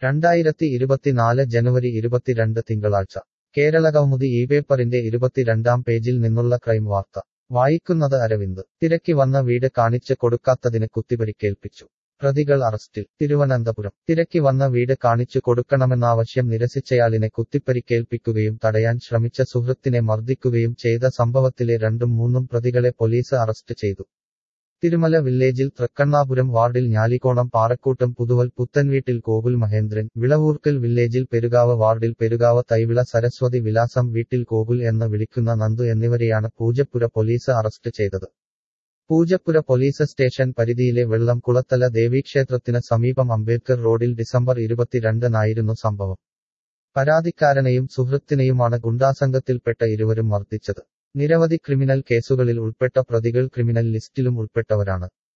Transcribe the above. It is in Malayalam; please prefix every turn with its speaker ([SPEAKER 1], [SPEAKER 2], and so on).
[SPEAKER 1] രണ്ടായിരത്തി ഇരുപത്തിനാല് ജനുവരി ഇരുപത്തിരണ്ട് തിങ്കളാഴ്ച കേരള കൗമുദി ഈ പേപ്പറിന്റെ ഇരുപത്തിരണ്ടാം പേജിൽ നിന്നുള്ള ക്രൈം വാർത്ത വായിക്കുന്നത് അരവിന്ദ് തിരക്കി വന്ന വീട് കാണിച്ച് കൊടുക്കാത്തതിന് കുത്തിപരിക്കേൽപ്പിച്ചു പ്രതികൾ അറസ്റ്റിൽ തിരുവനന്തപുരം തിരക്കി വന്ന വീട് കാണിച്ചു കൊടുക്കണമെന്നാവശ്യം നിരസിച്ചയാളിനെ കുത്തിപ്പരിക്കേൽപ്പിക്കുകയും തടയാൻ ശ്രമിച്ച സുഹൃത്തിനെ മർദ്ദിക്കുകയും ചെയ്ത സംഭവത്തിലെ രണ്ടും മൂന്നും പ്രതികളെ പോലീസ് അറസ്റ്റ് ചെയ്തു തിരുമല വില്ലേജിൽ തൃക്കണ്ണാപുരം വാർഡിൽ ഞാലിക്കോണം പാറക്കൂട്ടം പുതുവൽ പുത്തൻവീട്ടിൽ കോകുൽ മഹേന്ദ്രൻ വിളവൂർക്കൽ വില്ലേജിൽ പെരുകാവ് വാർഡിൽ പെരുകാവ് തൈവിള സരസ്വതി വിലാസം വീട്ടിൽ കോകുൽ എന്ന് വിളിക്കുന്ന നന്ദു എന്നിവരെയാണ് പൂജപ്പുര പോലീസ് അറസ്റ്റ് ചെയ്തത് പൂജപ്പുര പോലീസ് സ്റ്റേഷൻ പരിധിയിലെ വെള്ളം കുളത്തല ദേവീക്ഷേത്രത്തിന് സമീപം അംബേദ്കർ റോഡിൽ ഡിസംബർ ഇരുപത്തിരണ്ടിനായിരുന്നു സംഭവം പരാതിക്കാരനെയും സുഹൃത്തിനെയുമാണ് ഗുണ്ടാസംഘത്തിൽപ്പെട്ട ഇരുവരും മർദ്ദിച്ചത് നിരവധി ക്രിമിനൽ കേസുകളിൽ ഉൾപ്പെട്ട പ്രതികൾ ക്രിമിനൽ ലിസ്റ്റിലും ഉൾപ്പെട്ടവരാണ്